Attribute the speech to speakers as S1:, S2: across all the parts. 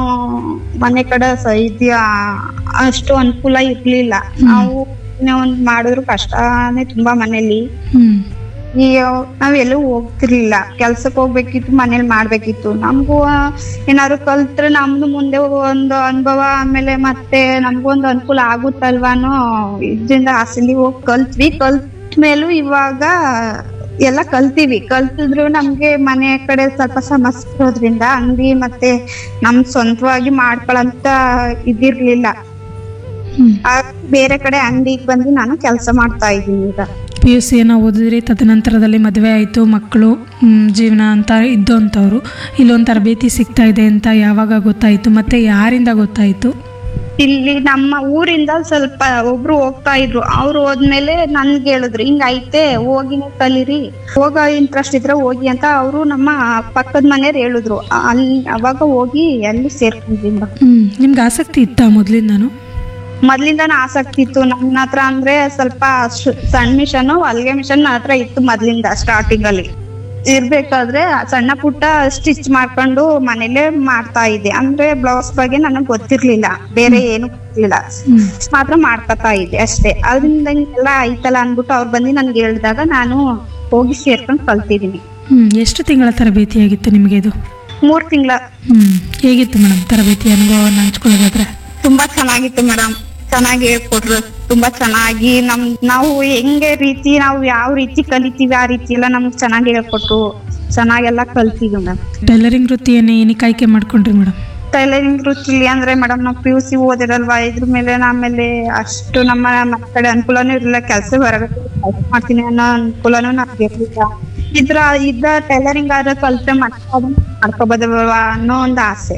S1: ಮನೆ ಕಡೆ ಸ ಇದ್ಯ ಅಷ್ಟು ಅನುಕೂಲ ಇರ್ಲಿಲ್ಲ ನಾವು ಏನೋ ಒಂದ್ ಮಾಡಿದ್ರು ಕಷ್ಟನೇ ತುಂಬಾ ಮನೇಲಿ
S2: ಹ್ಮ್
S1: ಈ ನಾವೆಲ್ಲೂ ಹೋಗ್ತಿರ್ಲಿಲ್ಲ ಕೆಲ್ಸಕ್ಕೆ ಹೋಗ್ಬೇಕಿತ್ತು ಮನೇಲಿ ಮಾಡ್ಬೇಕಿತ್ತು ನಮಗೂ ಏನಾದ್ರು ಕಲ್ತ್ರೆ ನಮ್ದು ಮುಂದೆ ಒಂದು ಅನುಭವ ಆಮೇಲೆ ಮತ್ತೆ ನಮ್ಗೂ ಒಂದು ಅನುಕೂಲ ಆಗುತ್ತಲ್ವಾ ಅನ್ನೋ ಇದ್ರಿಂದ ಆಸೆಲಿ ಹೋಗಿ ಕಲ್ತ್ವಿ ಕಲ್ತ್ ಮೇಲೂ ಇವಾಗ ಎಲ್ಲ ಕಲ್ತೀವಿ ಕಲ್ತಿದ್ರು ನಮ್ಗೆ ಮನೆ ಕಡೆ ಸ್ವಲ್ಪ ಸಮಸ್ಯೆ ಇರೋದ್ರಿಂದ ಅಂಗಡಿ ಮತ್ತೆ ನಮ್ ಸ್ವಂತವಾಗಿ ಮಾಡ್ಕೊಳಂತ ಇದಿರ್ಲಿಲ್ಲ
S2: ಹ್ಮ್
S1: ಆ ಬೇರೆ ಕಡೆ ಅಂಗಡಿಗೆ ಬಂದು ನಾನು ಕೆಲಸ ಮಾಡ್ತಾ ಇದ್ದೀನಿ ಈಗ
S2: ಪಿ ಯು ಸಿಯನ್ನು ಓದಿದ್ರಿ ತದನಂತರದಲ್ಲಿ ಮದುವೆ ಆಯಿತು ಮಕ್ಕಳು ಮ್, ಜೀವನ ಅಂತ ಇದ್ದು ಅಂತವರು ಇಲ್ಲೊಂದು ತರಬೇತಿ ಸಿಗ್ತಾ ಇದೆ ಅಂತ ಯಾವಾಗ ಗೊತ್ತಾಯಿತು ಮತ್ತು ಯಾರಿಂದ ಗೊತ್ತಾಯಿತು
S1: ಇಲ್ಲಿ ನಮ್ಮ ಊರಿಂದ ಸ್ವಲ್ಪ ಒಬ್ರು ಹೋಗ್ತಾ ಇದ್ರು ಅವ್ರು ಹೋದ್ಮೇಲೆ ನನ್ಗೆ ಹೇಳಿದ್ರು ಹಿಂಗ್ ಐತೆ ಹೋಗಿನೇ ಕಲೀರಿ ಹೋಗೋ ಇಂಟ್ರೆಸ್ಟ್ ಇದ್ರೆ ಹೋಗಿ ಅಂತ ಅವರು ನಮ್ಮ ಪಕ್ಕದ ಮನೆಯವ್ರು ಹೇಳಿದ್ರು ಅಲ್ಲಿ ಅವಾಗ ಹೋಗಿ ಅಲ್ಲಿ ಸೇರ್ಕೊಂಡ್ವಿ ಮೇಡಮ್
S2: ಹ್ಞೂ ನಿಮ್ಗೆ ಆಸಕ್ತಿ ಇತ್ತಾ ಮೊದಲಿಂದನೂ
S1: ಮೊದ್ಲಿಂದಾನು ಆಸಕ್ತಿ ಇತ್ತು ನನ್ನ ಹತ್ರ ಅಂದ್ರೆ ಸ್ವಲ್ಪ ಶು- ಸಣ್ಣ ಮಿಷನ್ ಹೊಲ್ಗೆ ಮಿಷನ್ ನನ್ನ ಹತ್ರ ಇತ್ತು ಮೊದ್ಲಿಂದ ಸ್ಟಾರ್ಟಿಂಗ್ ಅಲ್ಲಿ ಇರ್ಬೇಕಾದ್ರೆ ಸಣ್ಣ ಪುಟ್ಟ ಸ್ಟಿಚ್ ಮಾಡ್ಕೊಂಡು ಮನೇಲೆ ಮಾಡ್ತಾ ಇದ್ದೆ ಅಂದ್ರೆ ಬ್ಲೌಸ್ ಬಗ್ಗೆ ನನಗ್ ಗೊತ್ತಿರ್ಲಿಲ್ಲ ಬೇರೆ ಏನು ಗೊತ್ತಿರ್ಲಿಲ್ಲ
S2: ಹ್ಞೂ
S1: ಮಾತ್ರ ಮಾಡ್ಕೊತಾ ಇದ್ದೆ ಅಷ್ಟೇ ಅದರಿಂದ ಎಲ್ಲ ಐತಲ್ಲ ಅನ್ಬಿಟ್ಟು ಅವ್ರು ಬಂದು ನನ್ಗೆ ಹೇಳಿದಾಗ ನಾನು ಹೋಗಿ ಸೇರ್ಕೊಂಡು ಕಲ್ತಿದೀನಿ
S2: ಹ್ಞೂ ಎಷ್ಟು ತಿಂಗಳ ತರಬೇತಿಯಾಗಿತ್ತು ನಿಮಗೆ ಇದು
S1: ಮೂರ್ ತಿಂಗಳ
S2: ಹ್ಞೂ ಹೇಗಿತ್ತು ಮೇಡಮ್ ತರಬೇತಿ ಅನುಭವವನ್ನು ಹಂಚ್ಕೊಳ್ಳೋದಾದ್ರೆ
S1: ತುಂಬಾ ಚೆನ್ನಾಗಿತ್ತು ಮೇಡಮ್ ಚೆನ್ನಾಗಿ ಹೇಳ್ಕೊಟ್ರು ತುಂಬಾ ಚೆನ್ನಾಗಿ ನಮ್ ನಾವು ಹೆಂಗೆ ರೀತಿ ನಾವು ಯಾವ ರೀತಿ ಕಲಿತೀವಿ ಆ ರೀತಿ ಎಲ್ಲ ನಮ್ಗೆ ಚೆನ್ನಾಗಿ ಹೇಳ್ಕೊಟ್ರು ಚೆನ್ನಾಗೆಲ್ಲ ಕಲ್ತೀವಿ ಮೇಡಮ್
S2: ಟೈಲರಿಂಗ್ ವೃತ್ತಿಯನ್ನು ಏನಕ್ಕೆ ಆಯ್ಕೆ ಮಾಡ್ಕೊಂಡ್ರಿ ಮೇಡಮ್
S1: ಟೈಲರಿಂಗ್ ವೃತ್ತಿಲಿ ಅಂದ್ರೆ ಮೇಡಮ್ ನಾವು ಪಿ ಯು ಸಿ ಓದಿರಲ್ವಾ ಇದ್ರ ಮೇಲೆ ಆಮೇಲೆ ಅಷ್ಟು ನಮ್ಮ ಮನೆ ಕಡೆ ಅನುಕೂಲನೂ ಇರಲಿಲ್ಲ ಕೆಲಸ ಹೊರಗಡೆ ಕೆಲ್ಸ ಮಾಡ್ತೀನಿ ಅನ್ನೋ ಅನುಕೂಲನೂ ನಮ್ಗೆ ಇರ್ಲಿಲ್ಲ ಇದ್ರ ಇದ್ದ ಟೈಲರಿಂಗ್ ಆದ್ರೆ ಕಲ್ತ್ರೆ ಮತ್ತೆ ಅದನ್ನ ಮಾಡ್ಕೋಬೋದಲ್ವಾ ಅನ್ನೋ ಒಂದು ಆಸೆ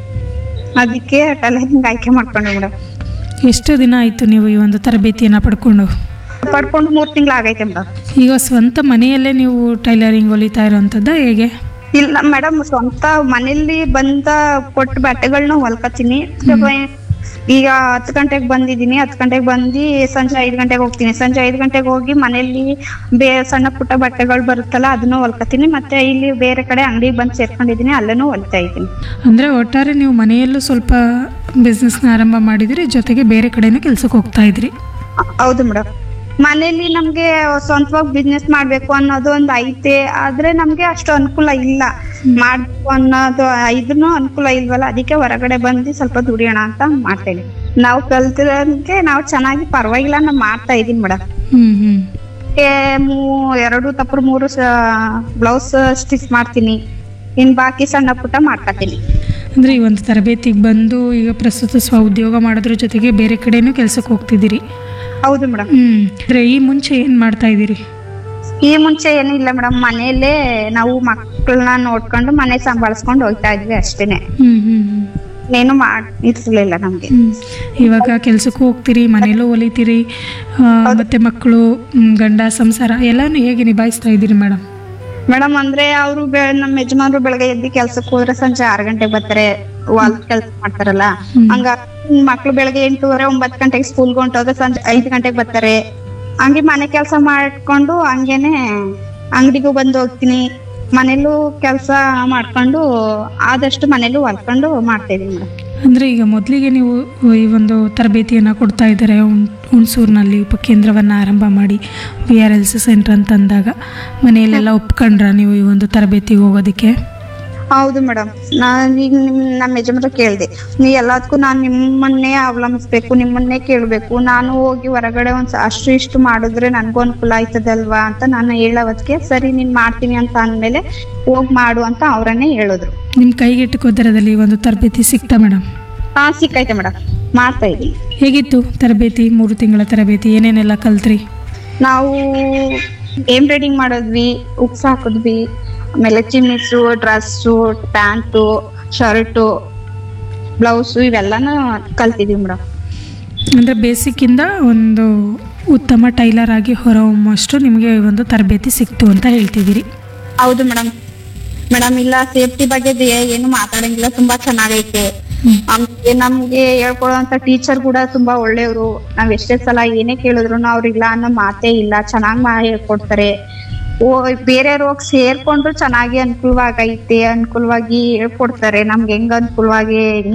S1: ಅದಕ್ಕೆ ಟೈಲರಿಂಗ್ ಆಯ್ಕೆ ಮಾಡ್ಕೊಂಡೆ ಮೇಡಮ್
S2: ಎಷ್ಟು ದಿನ ಆಯಿತು ನೀವು ಈ ಒಂದು ತರಬೇತಿಯನ್ನು ಪಡ್ಕೊಂಡು
S1: ಪಡ್ಕೊಂಡು ಮೂರ್ ತಿಂಗಳು ಆಗೈತೆ ಮೇಡಮ್
S2: ಈಗ ಸ್ವಂತ ಮನೆಯಲ್ಲೇ ನೀವು ಟೈಲರಿಂಗ್ ಹೊಲಿತಾ ಇರೋವಂಥದ್ದು ಹೇಗೆ
S1: ಇಲ್ಲ ಮೇಡಮ್ ಸ್ವಂತ ಮನೇಲಿ ಬಂದ ಕೊಟ್ಟ ಬಟ್ಟೆಗಳನ್ನ ಹೊಲ್ಕತೀನಿ ಈಗ ಹತ್ತು ಗಂಟೆಗೆ ಬಂದಿದ್ದೀನಿ ಹತ್ತು ಗಂಟೆಗೆ ಬಂದು ಸಂಜೆ ಐದು ಗಂಟೆಗೆ ಹೋಗ್ತೀನಿ ಸಂಜೆ ಐದು ಗಂಟೆಗೆ ಹೋಗಿ ಮನೇಲಿ ಬೇ ಸಣ್ಣ ಪುಟ್ಟ ಬಟ್ಟೆಗಳು ಬರುತ್ತಲ್ಲ ಅದನ್ನು ಹೊಲ್ಕತೀನಿ ಮತ್ತೆ ಇಲ್ಲಿ ಬೇರೆ ಕಡೆ ಅಂಗಡಿಗೆ ಬಂದು ಸೇರ್ಕೊಂಡಿದ್ದೀನಿ ಅಲ್ಲೂ ಹೊಲಿತಾ ಇದ್ದೀನಿ
S2: ಅಂದರೆ ಒಟ್ಟಾರೆ ನೀವು ಮನೆಯಲ್ಲೂ ಸ್ವಲ್ಪ ಬಿಸ್ನೆಸ್ನ ಆರಂಭ ಮಾಡಿದಿರಿ ಜೊತೆಗೆ ಬೇರೆ ಕಡೆನೂ ಕೆಲ್ಸಕ್ಕೆ ಹೋಗ್ತಾ ಇದ್ರಿ
S1: ಹ- ಹೌದು ಮೇಡಮ್ ಮನೇಲಿ ನಮ್ಗೆ ಸ್ವಂತವಾಗಿ ಬಿಸ್ನೆಸ್ ಮಾಡ್ಬೇಕು ಅನ್ನೋದು ಒಂದು ಐತೆ ಆದ್ರೆ ನಮ್ಗೆ ಅಷ್ಟು ಅನುಕೂಲ ಇಲ್ಲ ಮಾಡ್ಬೇಕು ಅನ್ನೋದು ಇದನ್ನು ಅನುಕೂಲ ಇಲ್ವಲ್ಲ ಅದಕ್ಕೆ ಹೊರಗಡೆ ಬಂದು ಸ್ವಲ್ಪ ದುಡಿಯೋಣ ಅಂತ ಮಾಡ್ತೇವೆ ನಾವು ಕಲ್ತಿರೋದಕ್ಕೆ ನಾವು ಚೆನ್ನಾಗಿ ಪರವಾಗಿಲ್ಲ ನಾವು ಮಾಡ್ತಾ ಇದೀನಿ ಮೇಡಮ್
S2: ಹ್ಞೂ ಹ್ಞೂ
S1: ಮೂ ಎರಡು ತಪ್ಪರು ಮೂರು ಬ್ಲೌಸ್ ಸ್ಟಿಚ್ ಮಾಡ್ತೀನಿ ಇನ್ ಬಾಕಿ ಸಣ್ಣ ಪುಟ್ಟ ಮಾಡ್ಕೊತೀನಿ
S2: ಅಂದರೆ ಈ ಒಂದು ತರಬೇತಿಗೆ ಬಂದು ಈಗ ಪ್ರಸ್ತುತ ಸ್ವ ಉದ್ಯೋಗ ಮಾಡೋದ್ರ ಜೊತೆಗೆ ಬೇರೆ ಕಡೆನೂ ಕೆಲ್ಸಕ್ಕೆ ಹೋಗ್ತಿದ್ದೀರಿ
S1: ಹೌದು ಮೇಡಮ್
S2: ಹ್ಞೂ ಅಂದರೆ ಈ ಮುಂಚೆ ಏನು ಮಾಡ್ತಾ ಇದ್ದೀರಿ
S1: ಈ ಮುಂಚೆ ಏನಿಲ್ಲ ಮೇಡಮ್ ಮನೆಯಲ್ಲೇ ನಾವು ಮಕ್ಕಳನ್ನ ನೋಡ್ಕೊಂಡು ಮನೆ ಸಂಭಾಳಿಸ್ಕೊಂಡು ಹೋಗ್ತಾ ಇದ್ವಿ ಅಷ್ಟೇನೆ
S2: ಹ್ಞೂ ಹ್ಞೂ ಹ್ಞೂ
S1: ಏನು ಮಾಡ್ ಇರ್ಲಿಲ್ಲ ನಮ್ಗೆ
S2: ಹ್ಮ್. ಇವಾಗ ಕೆಲ್ಸಕ್ಕೂ ಹೋಗ್ತೀರಿ ಮನೆಯಲ್ಲೂ ಹೊಲಿತೀರಿ ಆ, ಮತ್ತೆ ಮಕ್ಕಳು ಮ್, ಗಂಡ ಸಂಸಾರ ಎಲ್ಲಾನು ಹೇಗೆ ನಿಭಾಯಿಸ್ತಾ ಇದ್ದೀರಿ ಮೇಡಮ್
S1: ಮೇಡಮ್ ಅಂದ್ರೆ ಅವರು ನಮ್ಮ ಯಜಮಾನ್ರು ಬೆಳಗ್ಗೆ ಎದ್ದು ಕೆಲ್ಸಕ್ಕೆ ಹೋದ್ರೆ ಸಂಜೆ ಆರು ಗಂಟೆಗೆ ಬರ್ತಾರೆ ಹೊಲ್ದ ಕೆಲ್ಸ ಮಾಡ್ತಾರಲ್ಲ
S2: ಹ್ಮ್.
S1: ಹಂಗ ಮಕ್ಳು ಬೆಳಗ್ಗೆ ಎಂಟೂವರೆ ಒಂಬತ್ ಗಂಟೆಗೆ ಸ್ಕೂಲ್ಗೆ ಹೊಂಟೋದ್ರೆ ಸಂಜೆ ಐದು ಗಂಟೆಗೆ ಬರ್ತಾರೆ ಹಂಗೆ ಮನೆ ಕೆಲಸ ಮಾಡ್ಕೊಂಡು ಹಂಗೇನೆ ಅಂಗಡಿಗೂ ಬಂದು ಹೋಗ್ತೀನಿ ಮನೇಲೂ ಕೆಲಸ ಮಾಡ್ಕೊಂಡು ಆದಷ್ಟು ಮನೇಲೂ ಹೊಲ್ಕೊಂಡು ಮಾಡ್ತಾ ಇದೀನಿ ಮೇಡಮ್
S2: ಅಂದರೆ ಈಗ ಮೊದಲಿಗೆ ನೀವು ಈ ಒಂದು ತರಬೇತಿಯನ್ನು ಕೊಡ್ತಾ ಇದ್ದಾರೆ ಹುಣ್- ಹುಣಸೂರಿನಲ್ಲಿ ಉಪಕೇಂದ್ರವನ್ನು ಆರಂಭ ಮಾಡಿ V R L C centre ಅಂತ ಅಂದಾಗ ಮನೆಯಲ್ಲೆಲ್ಲ ಒಪ್ಕೊಂಡ್ರ ನೀವು ಈ ಒಂದು ತರಬೇತಿಗೆ ಹೋಗೋದಕ್ಕೆ
S1: ಹೌದು ಮೇಡಮ್ ನಾನ್ ಈಗ ನಿಮ್ ನಮ್ಮ ಯಜಮಾನ್ರು ಕೇಳ್ದೆ ನೀ ಎಲ್ಲದಕ್ಕೂ ನಾನ್ ನಿಮ್ಮನ್ನೇ ಅವಲಂಬಿಸ್ಬೇಕು ನಿಮ್ಮನ್ನೇ ಕೇಳ್ಬೇಕು ನಾನು ಹೋಗಿ ಹೊರಗಡೆ ಒಂದ್ ಸ- ಅಷ್ಟು ಇಷ್ಟು ಮಾಡಿದ್ರೆ ನನ್ಗೂ ಅನುಕೂಲ ಆಯ್ತದಲ್ವಾ ಅಂತ ನಾನು ಹೇಳೋದಕ್ಕೆ ಸರಿ ನೀನ್ ಮಾಡ್ತೀನಿ ಅಂತ ಅಂದ್ಮೇಲೆ ಹೋಗ್ ಮಾಡು ಅಂತ ಅವರನ್ನೇ ಹೇಳಿದ್ರು
S2: ನಿಮ್ಮ ಕೈಗೆಟುಕೋ ದರದಲ್ಲಿ ಈ ಒಂದು ತರಬೇತಿ ಸಿಗ್ತಾ ಮೇಡಮ್
S1: ಹಾ ಸಿಕ್ಕೈತೆ ಮೇಡಮ್ ಮಾಡ್ತಾ ಇದೀನಿ
S2: ಹೇಗಿತ್ತು ತರಬೇತಿ ಮೂರು ತಿಂಗಳ ತರಬೇತಿ ಏನೇನೆಲ್ಲ ಕಲ್ತ್ರಿ
S1: ನಾವು ಎಂಬ್ರಾಯ್ಡಿಂಗ್ ಮಾಡಿದ್ವಿ ಉಕ್ಸ್ ಹಾಕಿದ್ವಿ ಆಮೇಲೆ ಚಿಮ್ಮಿಸು ಡ್ರೆಸ್ಸು ಪ್ಯಾಂಟು ಶರ್ಟು ಬ್ಲೌಸು ಇವೆಲ್ಲನೂ ಕಲ್ತಿದೀವಿ ಮೇಡಮ್
S2: ಅಂದರೆ ಬೇಸಿಕ್ಕಿಂದ ಒಂದು ಉತ್ತಮ ಟೈಲರ್ ಆಗಿ ಹೊರಹೊಮ್ಮಷ್ಟು ನಿಮಗೆ ಈ ಒಂದು ತರಬೇತಿ ಸಿಕ್ತು ಅಂತ ಹೇಳ್ತಿದ್ದೀರಿ
S1: ಹೌದು ಮೇಡಮ್ ಮೇಡಮ್ ಇಲ್ಲ ಸೇಫ್ಟಿ ಬಗ್ಗೆ ದೇ- ಏನು ಮಾತಾಡಂಗಿಲ್ಲ ತುಂಬಾ ಚೆನ್ನಾಗೈತೆ
S2: ಹ್ಮ್.
S1: ಆಮೇಲೆ ನಮ್ಗೆ ಹೇಳ್ಕೊಡುವಂತ ಟೀಚರ್ ಕೂಡ ತುಂಬಾ ಒಳ್ಳೆಯವರು ನಾವ್ ಎಷ್ಟೇ ಸಲ ಏನೇ ಕೇಳಿದ್ರು ಅವ್ರಿಲ್ಲ ಅನ್ನೋ ಮಾತೇ ಇಲ್ಲ ಚೆನ್ನಾಗ್ ಮಾ ಹೇಳ್ಕೊಡ್ತಾರೆ ಓ ಬೇರೆಯವ್ರು ಹೋಗಿ ಸೇರ್ಕೊಂಡ್ರು ಚೆನ್ನಾಗಿ ಅನುಕೂಲವಾಗೈತೆ ಅನುಕೂಲವಾಗಿ ಹೇಳ್ಕೊಡ್ತಾರೆ ನಮ್ಗೆ ಹೆಂಗ್ ಅನುಕೂಲವಾಗಿ